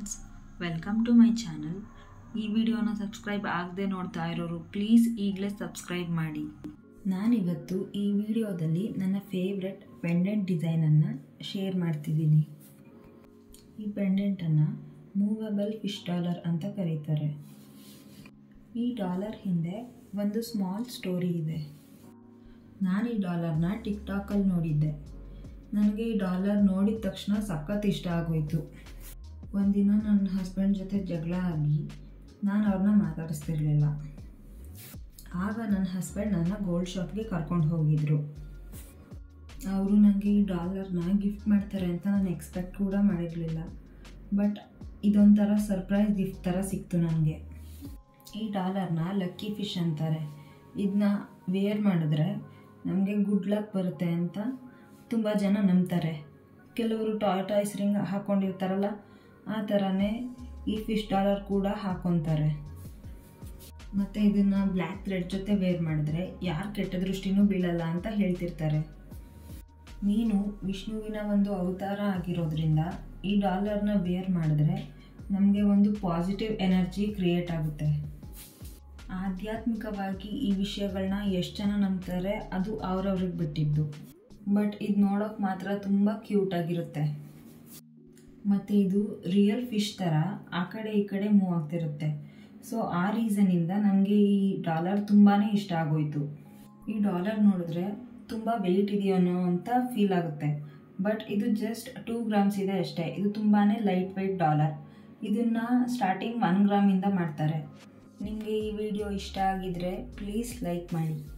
friends welcome to my channel ಈ ವಿಡಿಯೋನ subscribe ಆಗದೆ ನೋಡ್ತಾ ಇರೋರು ಪ್ಲೀಸ್ ಈಗಲೇ ಸಬ್ಸ್ಕ್ರೈಬ್ ಮಾಡಿ ನಾನಿವತ್ತು ಈ ವಿಡಿಯೋದಲ್ಲಿ ನನ್ನ ಫೇವ್ರೆಟ್ ಪೆಂಡೆಂಟ್ ಡಿಸೈನನ್ನು ಶೇರ್ ಮಾಡ್ತಿದ್ದೀನಿ ಈ ಪೆಂಡೆಂಟನ್ನು ಮೂವಬಲ್ ಫಿಶ್ ಡಾಲರ್ ಅಂತ ಕರೀತಾರೆ ಈ ಡಾಲರ್ ಹಿಂದೆ ಒಂದು ಸ್ಮಾಲ್ ಸ್ಟೋರಿ ಇದೆ ನಾನು ಈ ಡಾಲರ್ನ ಟಿಕ್ಟಾಕಲ್ಲಿ ನೋಡಿದ್ದೆ ನನಗೆ ಈ ಡಾಲರ್ ನೋಡಿದ ತಕ್ಷಣ ಸಖತ್ ಇಷ್ಟ ಆಗೋಯ್ತು ಒಂದಿನ ನನ್ನ ಹಸ್ಬೆಂಡ್ ಜೊತೆ ಜಗಳ ಆಗಿ ನಾನು ಅವ್ರನ್ನ ಮಾತಾಡಿಸ್ತಿರ್ಲಿಲ್ಲ ಆಗ ನನ್ನ ಹಸ್ಬೆಂಡ್ ನನ್ನ ಗೋಲ್ಡ್ ಶಾಪ್ಗೆ ಕರ್ಕೊಂಡು ಹೋಗಿದ್ರು ಅವರು ನನಗೆ ಈ ಡಾಲರ್ನ ಗಿಫ್ಟ್ ಮಾಡ್ತಾರೆ ಅಂತ ನಾನು ಎಕ್ಸ್ಪೆಕ್ಟ್ ಕೂಡ ಮಾಡಿರಲಿಲ್ಲ ಬಟ್ ಇದೊಂಥರ ಸರ್ಪ್ರೈಸ್ ಗಿಫ್ಟ್ ಥರ ಸಿಕ್ತು ನನಗೆ ಈ ಡಾಲರ್ನ ಲಕ್ಕಿ ಫಿಶ್ ಅಂತಾರೆ ಇದನ್ನ ವೇರ್ ಮಾಡಿದ್ರೆ ನಮಗೆ ಗುಡ್ ಲಕ್ ಬರುತ್ತೆ ಅಂತ ತುಂಬ ಜನ ನಂಬ್ತಾರೆ ಕೆಲವರು ಟಾಯ್ಸ್ ರಿಂಗ್ ಹಾಕ್ಕೊಂಡಿರ್ತಾರಲ್ಲ ಆ ಥರನೇ ಈ ಫಿಶ್ ಡಾಲರ್ ಕೂಡ ಹಾಕ್ಕೊತಾರೆ ಮತ್ತು ಇದನ್ನು ಬ್ಲ್ಯಾಕ್ ಥ್ರೆಡ್ ಜೊತೆ ವೇರ್ ಮಾಡಿದ್ರೆ ಯಾರು ಕೆಟ್ಟ ದೃಷ್ಟಿನೂ ಬೀಳಲ್ಲ ಅಂತ ಹೇಳ್ತಿರ್ತಾರೆ ನೀನು ವಿಷ್ಣುವಿನ ಒಂದು ಅವತಾರ ಆಗಿರೋದ್ರಿಂದ ಈ ಡಾಲರ್ನ ವೇರ್ ಮಾಡಿದ್ರೆ ನಮಗೆ ಒಂದು ಪಾಸಿಟಿವ್ ಎನರ್ಜಿ ಕ್ರಿಯೇಟ್ ಆಗುತ್ತೆ ಆಧ್ಯಾತ್ಮಿಕವಾಗಿ ಈ ವಿಷಯಗಳನ್ನ ಎಷ್ಟು ಜನ ನಂಬ್ತಾರೆ ಅದು ಅವ್ರವ್ರಿಗೆ ಬಿಟ್ಟಿದ್ದು ಬಟ್ ಇದು ನೋಡೋಕೆ ಮಾತ್ರ ತುಂಬ ಕ್ಯೂಟ್ ಆಗಿರುತ್ತೆ ಮತ್ತು ಇದು ರಿಯಲ್ ಫಿಶ್ ಥರ ಆ ಕಡೆ ಈ ಕಡೆ ಮೂವ್ ಆಗ್ತಿರುತ್ತೆ ಸೊ ಆ ರೀಸನಿಂದ ನನಗೆ ಈ ಡಾಲರ್ ತುಂಬಾ ಇಷ್ಟ ಆಗೋಯ್ತು ಈ ಡಾಲರ್ ನೋಡಿದ್ರೆ ತುಂಬ ವೆಯ್ಟ್ ಇದೆಯೋ ಅನ್ನೋ ಅಂತ ಫೀಲ್ ಆಗುತ್ತೆ ಬಟ್ ಇದು ಜಸ್ಟ್ ಟೂ ಗ್ರಾಮ್ಸ್ ಇದೆ ಅಷ್ಟೇ ಇದು ತುಂಬಾ ಲೈಟ್ ವೆಯ್ಟ್ ಡಾಲರ್ ಇದನ್ನು ಸ್ಟಾರ್ಟಿಂಗ್ ಒನ್ ಗ್ರಾಮಿಂದ ಮಾಡ್ತಾರೆ ನಿಮಗೆ ಈ ವಿಡಿಯೋ ಇಷ್ಟ ಆಗಿದ್ರೆ ಪ್ಲೀಸ್ ಲೈಕ್ ಮಾಡಿ